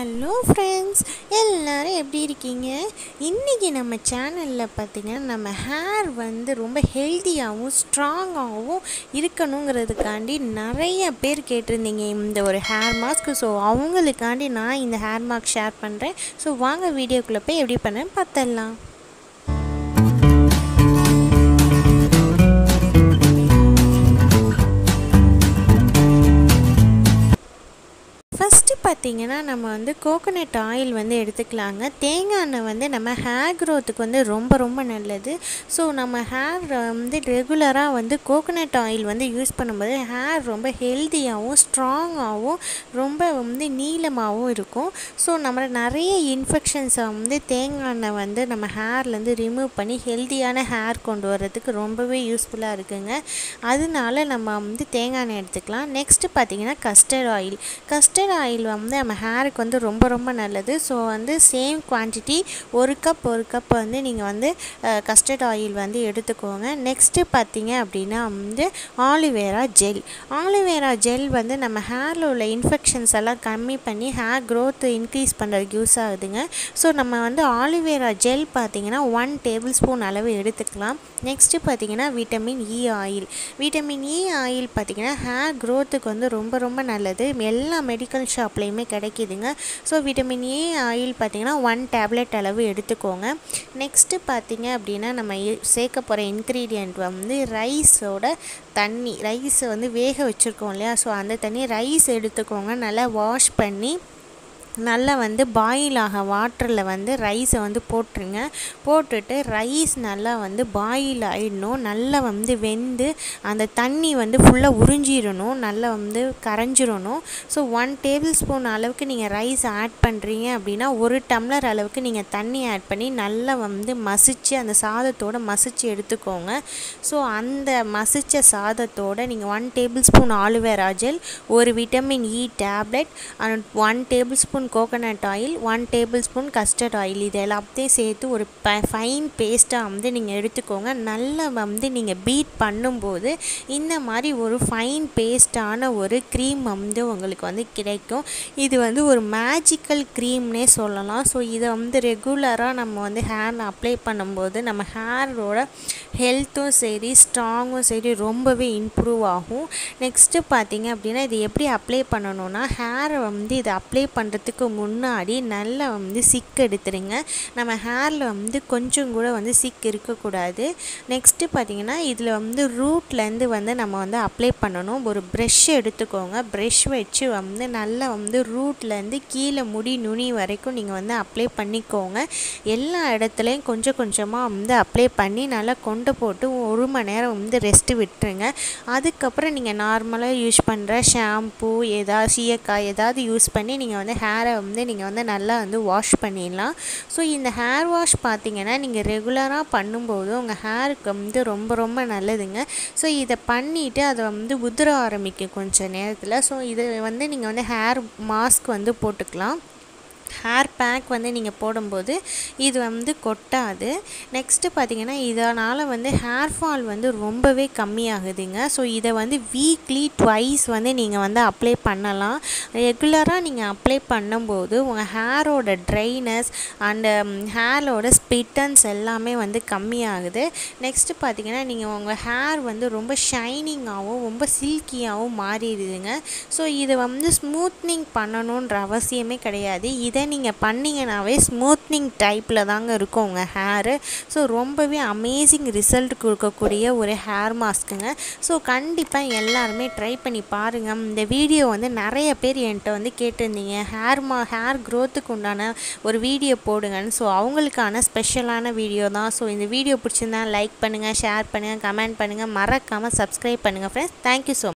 hello friends எல்லாரும் எப்படி இருக்கீங்க இன்றைக்கி நம்ம சேனலில் பார்த்திங்கன்னா நம்ம ஹேர் வந்து ரொம்ப ஹெல்த்தியாகவும் ஸ்ட்ராங்காகவும் இருக்கணுங்கிறதுக்காண்டி நிறைய பேர் கேட்டிருந்தீங்க இந்த ஒரு ஹேர் மாஸ்க் ஸோ அவங்களுக்காண்டி நான் இந்த ஹேர் மாஸ்க் ஷேர் பண்ணுறேன் ஸோ வாங்க வீடியோக்குள்ளே போய் எப்படி பண்ணேன்னு பார்த்துடலாம் ஃபஸ்ட்டு பார்த்திங்கன்னா நம்ம வந்து கோகோனட் ஆயில் வந்து எடுத்துக்கலாங்க தேங்காய் எண்ணெய் வந்து நம்ம ஹேர் க்ரோத்துக்கு வந்து ரொம்ப ரொம்ப நல்லது ஸோ நம்ம ஹேர் வந்து ரெகுலராக வந்து கோகோனட் ஆயில் வந்து யூஸ் பண்ணும்போது ஹேர் ரொம்ப ஹெல்த்தியாகவும் ஸ்ட்ராங்காகவும் ரொம்ப வந்து நீளமாகவும் இருக்கும் ஸோ நம்ம நிறைய இன்ஃபெக்ஷன்ஸை வந்து தேங்காய் எண்ணெய் வந்து நம்ம ஹேர்லேருந்து ரிமூவ் பண்ணி ஹெல்த்தியான ஹேர் கொண்டு வர்றதுக்கு ரொம்பவே யூஸ்ஃபுல்லாக இருக்குங்க அதனால நம்ம வந்து தேங்காய் எண்ணெய் எடுத்துக்கலாம் நெக்ஸ்ட்டு பார்த்திங்கன்னா கஸ்டர்ட் ஆயில் கஸ்டர்ட் ஆயில் வந்து நம்ம ஹேருக்கு வந்து ரொம்ப ரொம்ப நல்லது ஸோ வந்து சேம் குவான்டிட்டி ஒரு கப் ஒரு கப் வந்து நீங்கள் வந்து கஸ்டர்ட் ஆயில் வந்து எடுத்துக்கோங்க நெக்ஸ்ட்டு பார்த்தீங்க அப்படின்னா வந்து ஆலிவேரா ஜெல் ஆலிவேரா ஜெல் வந்து நம்ம ஹேரில் உள்ள இன்ஃபெக்ஷன்ஸ் எல்லாம் கம்மி பண்ணி ஹேர் க்ரோத் இன்க்ரீஸ் பண்ணுறதுக்கு யூஸ் ஆகுதுங்க ஸோ நம்ம வந்து ஆலிவேரா ஜெல் பார்த்திங்கன்னா ஒன் டேபிள் ஸ்பூன் அளவு எடுத்துக்கலாம் நெக்ஸ்ட்டு பார்த்திங்கன்னா vitamin E oil vitamin E oil பார்த்திங்கன்னா ஹேர் க்ரோத்துக்கு வந்து ரொம்ப ரொம்ப நல்லது எல்லா மெடிக்கல் ஷாப்லேயுமே கிடைக்கிதுங்க ஸோ விட்டமின் ஏ ஆயில் பார்த்திங்கன்னா ஒன் டேப்லெட் அளவு எடுத்துக்கோங்க நெக்ஸ்ட்டு பார்த்திங்க அப்படின்னா நம்ம சேர்க்க போகிற இன்க்ரீடியண்ட் வந்து ரைஸோட தண்ணி ரைஸை வந்து வேக வச்சுருக்கோம் இல்லையா ஸோ அந்த தண்ணி ரைஸ் எடுத்துக்கோங்க நல்லா வாஷ் பண்ணி நல்லா வந்து பாயில் ஆக வாட்டரில் வந்து ரைஸை வந்து போட்டுருங்க போட்டுட்டு ரைஸ் நல்லா வந்து பாயில் ஆகிடணும் நல்லா வந்து வெந்து அந்த தண்ணி வந்து ஃபுல்லாக உறிஞ்சிடணும் நல்லா வந்து கரைஞ்சிடணும் ஸோ ஒன் டேபிள் ஸ்பூன் அளவுக்கு நீங்கள் ரைஸ் ஆட் பண்ணுறீங்க அப்படின்னா ஒரு டம்ளர் அளவுக்கு நீங்கள் தண்ணி ஆட் பண்ணி நல்லா வந்து மசித்து அந்த சாதத்தோடு மசித்து எடுத்துக்கோங்க ஸோ அந்த மசித்த சாதத்தோடு நீங்கள் one tablespoon aloe vera gel ஒரு vitamin E tablet and one tablespoon coconut oil one tablespoon castor oil இது எல்லாத்தையும் சேர்த்து ஒரு ப ஃபைன் பேஸ்ட்டாக வந்து நீங்கள் எடுத்துக்கோங்க நல்லா வந்து நீங்கள் பீட் பண்ணும்போது இந்த மாதிரி ஒரு ஃபைன் பேஸ்டான ஒரு க்ரீம் வந்து உங்களுக்கு வந்து கிடைக்கும் இது வந்து ஒரு மேஜிக்கல் க்ரீம்னே சொல்லலாம் ஸோ இதை வந்து ரெகுலராக நம்ம வந்து ஹேரில் அப்ளை பண்ணும்போது நம்ம ஹேரோட ஹெல்த்தும் சரி ஸ்ட்ராங்கும் சரி ரொம்பவே இம்ப்ரூவ் ஆகும் நெக்ஸ்ட்டு பார்த்தீங்க அப்படின்னா இது எப்படி அப்ளை பண்ணணும்னா ஹேரை வந்து இதை அப்ளை பண்ணுறதுக்கு முன்னாடி நல்லா வந்து சிக் எடுத்துருங்க நம்ம ஹேரில் வந்து கொஞ்சம் கூட வந்து சிக் இருக்கக்கூடாது நெக்ஸ்ட்டு பார்த்திங்கன்னா இதில் வந்து ரூட்லேருந்து வந்து நம்ம வந்து அப்ளை பண்ணணும் ஒரு ப்ரெஷ் எடுத்துக்கோங்க ப்ரெஷ் வச்சு வந்து நல்லா வந்து ரூட்லேருந்து கீழே முடி நுனி வரைக்கும் நீங்கள் வந்து அப்ளை பண்ணிக்கோங்க எல்லா இடத்துலையும் கொஞ்சம் கொஞ்சமாக வந்து அப்ளை பண்ணி நல்லா கொண்டு போட்டு ஒரு மணி நேரம் வந்து ரெஸ்ட்டு விட்டுருங்க அதுக்கப்புறம் நீங்கள் நார்மலாக யூஸ் பண்ணுற ஷாம்பூ ஏதாவது சீயக்காய் ஏதாவது யூஸ் பண்ணி நீங்கள் வந்து ஹேரை வந்து நீங்கள் வந்து நல்லா வந்து வாஷ் பண்ணிடலாம் ஸோ இந்த ஹேர் வாஷ் பார்த்தீங்கன்னா நீங்கள் ரெகுலராக பண்ணும்போது உங்கள் ஹேருக்கு வந்து ரொம்ப ரொம்ப நல்லதுங்க ஸோ இதை பண்ணிவிட்டு அதை வந்து உதிர ஆரம்பிக்கும் கொஞ்சம் நேரத்தில் ஸோ இதை வந்து நீங்கள் வந்து ஹேர் மாஸ்க் வந்து போட்டுக்கலாம் ஹேர் பேக் வந்து நீங்கள் போடும்போது இது வந்து கொட்டாது நெக்ஸ்ட்டு பார்த்திங்கன்னா இதனால் வந்து ஹேர் ஃபால் வந்து ரொம்பவே கம்மியாகுதுங்க ஸோ இதை வந்து வீக்லி ட்வைஸ் வந்து நீங்கள் வந்து அப்ளை பண்ணலாம் ரெகுலராக நீங்கள் அப்ளை பண்ணும்போது உங்கள் ஹேரோட ட்ரைனஸ் அண்டு ஹேரோட ஸ்பிட்டன்ஸ் எல்லாமே வந்து கம்மியாகுது நெக்ஸ்ட்டு பார்த்திங்கன்னா நீங்கள் உங்கள் ஹேர் வந்து ரொம்ப ஷைனிங்காகவும் ரொம்ப சில்கியாகவும் மாறிடுதுங்க ஸோ இதை வந்து ஸ்மூத்னிங் பண்ணணுன்ற அவசியமே கிடையாது இதை நீங்கள் பண்ணிங்கனாவே ஸ்மூத்னிங் டைப்பில் தாங்க இருக்கும் உங்கள் ஹேரு ஸோ ரொம்பவே அமேசிங் ரிசல்ட் கொடுக்கக்கூடிய ஒரு ஹேர் மாஸ்க்குங்க ஸோ கண்டிப்பாக எல்லாருமே ட்ரை பண்ணி பாருங்கள் இந்த வீடியோ வந்து நிறைய பேர் என்கிட்ட வந்து கேட்டிருந்தீங்க ஹேர் மா ஹேர் க்ரோத்துக்கு உண்டான ஒரு வீடியோ போடுங்கன்னு ஸோ அவங்களுக்கான ஸ்பெஷலான வீடியோ தான் ஸோ இந்த வீடியோ பிடிச்சிருந்தா லைக் பண்ணுங்கள் ஷேர் பண்ணுங்கள் கமெண்ட் பண்ணுங்கள் மறக்காமல் சப்ஸ்கிரைப் பண்ணுங்கள் ஃப்ரெண்ட்ஸ் தேங்க்யூ ஸோ